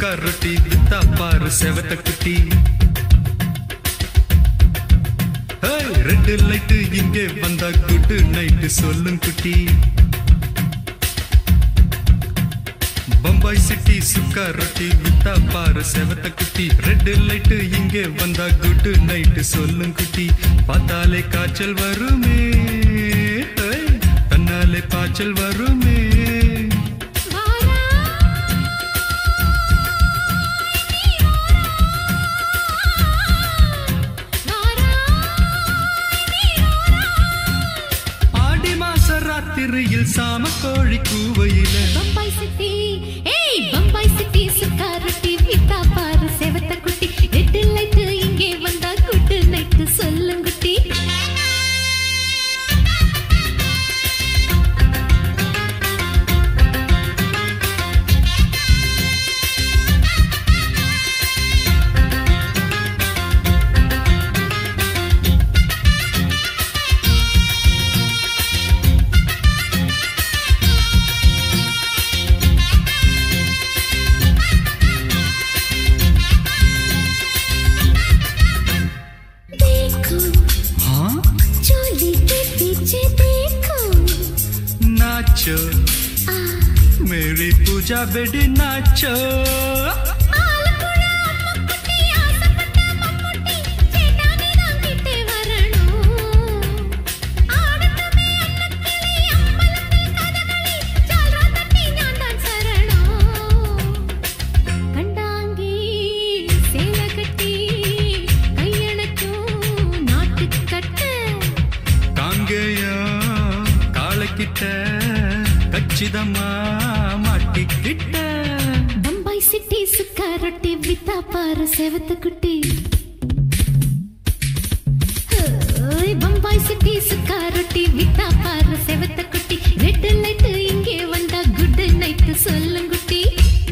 சுக்கா ரொட்டி வித்தா பாரு செவத்த குட்டி ஹேய், ரெண்டு லைட்டு இங்கே வந்தா குட்டு நைட்டு சொல்லும் குட்டி பம்பாய் சிட்டி சுக்கா ரொட்டி வித்தா பாரு செவத்த குட்டி ரெட் லைட்டு இங்கே வந்தா குட்டு நைட்டு சொல்லும் குட்டி பார்த்தாலே காய்ச்சல் வருமே ஹை, தன்னாலே பாய்ச்சல் வருமே ஆடி மாச ராத்திரியில் சாம கோழி கூவையில பம்பாய் சிட்டி ஏய் பம்பாய் சிட்டி சுக்கா ரொட்டி வித்தா பாரு செவத்த குட்டி ரெட்டு லைட்டு இங்கே வந்தா குட்டு நைட்டு சொல்லுங்குட்டி देखो हाँ चोली के पीछे देखो नाचो मेरी पूजा बेटी नाचो ஆலப்புழா அம்முக்குட்டி ஆசைப்பட்ட மம்முட்டி சேட்டானே நான் கிட்டே வரணும் ஆடட்டுமே அன்னக்கிளி அம்பலத்தில் கதகளி ஜால்ரா தட்டி ஞான் தான் சரணம் கண்டாங்கி சேலை கட்டி கையணக்கும் நாட்டுக்கட்டு காங்கேயா காலக்கிட்ட கச்சிதமா மாட்டிக்கிட்ட பம்பாய் சிட்டி சுக்கா ரொட்டி வித்தா பாரு செவத்த குட்டி ஓய், பம்பாய் சிட்டி சுக்கா ரொட்டி வித்தா பாரு செவத்த குட்டி ரெட் லைட் இங்கே வந்தா குட் நைட் சொல்லுங்குட்டி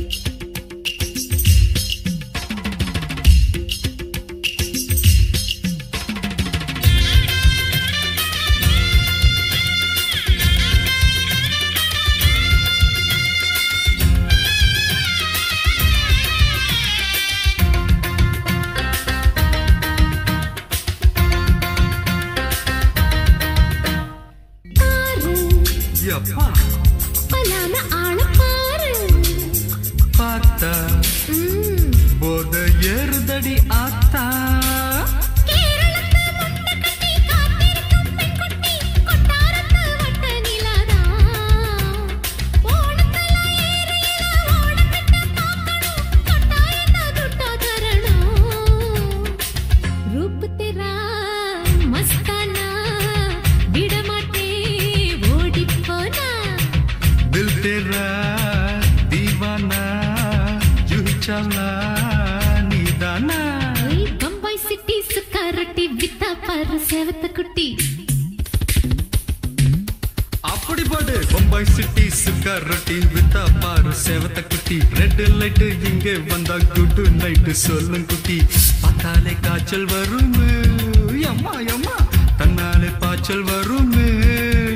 பாரு எப்பா பலான ஆள பாரு பார்த்தா ம், போத ஏறுதடி ஆத்தா கேரளத்து முட்டை கட்டி காத்திருக்கும் பெண்குட்டி, கொட்டாரத்து வட்ட நிலாதான். ஓணத்துல ஏரியில ஓடக்கட்ட பார்க்கணும், கொட்டாயத்தை துட்டா தரணும். रूप तेरा मस्ताना விடமாட்டே ஓடிப் போனா दिल तेरा दीवाना जूही चला நீதானா ஏய், பம்பாய் சிட்டி சுக்கா ரொட்டி வித்தா பாரு செவத்த குட்டி அப்படி பாடு பம்பாய் சிட்டி சுக்கா ரொட்டி வித்தா பாரு செவத்த குட்டி ரெட் லைட்டு இங்கே வந்தா குட்டு நைட்டு சொல்லும் குட்டி பார்த்தாலே காய்ச்சல் வருமே அம்மா அம்மா தன்னாலே பாய்ச்சல் வருமே